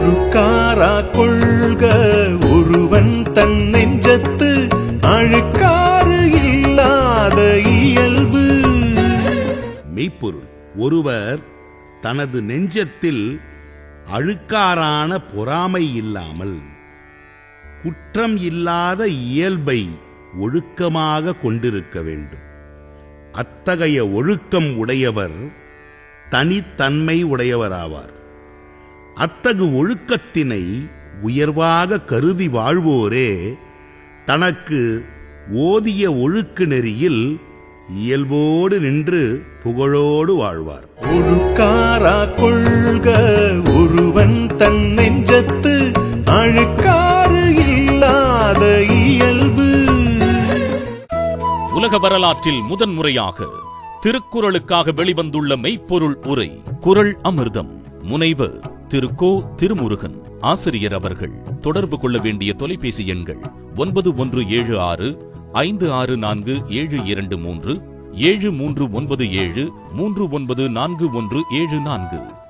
ஒரு காரா கொள்க ஒருவன் தன் நெஞ்சத்து அழுக்காறு இல்லாத இயல்பு மெய்ப்பொருள் ஒருவர் தனது நெஞ்சத்தில் அழுக்காறான பொறாமை இல்லாமல் குற்றம் இல்லாத இயல்பை ஒழுக்கமாக கொண்டிருக்க வேண்டும் அத்தகைய ஒழுக்கம் உடையவர் தனித்தன்மை உடையவராவார் அத்தகு ஒழுக்கத்தினை உயர்வாக கருதி வாழ்வோரே தனக்கு ஓதிய ஒழுக்கு நெறியில் இயல்போடு நின்று புகழோடு வாழ்வார் ஒரு காரா கொள்க ஒருவன் தன் நெஞ்சத்து அழுக்காறு இல்லாத இயல்பு உலக வரலாற்றில் முதன்முறையாக திருக்குறளுக்காக வெளிவந்துள்ள மெய்ப்பொருள் உரை குறள் அமிர்தம் முனைவர் திரு கோ திருமுருகன் ஆசிரியர் அவர்கள் தொடர்பு கொள்ள வேண்டிய தொலைபேசி எண்கள் ஒன்பது ஒன்று ஏழு ஆறு ஐந்து ஆறு நான்கு ஏழு இரண்டு மூன்று ஏழு மூன்று ஒன்பது ஏழு மூன்று ஒன்பது நான்கு ஒன்று ஏழு நான்கு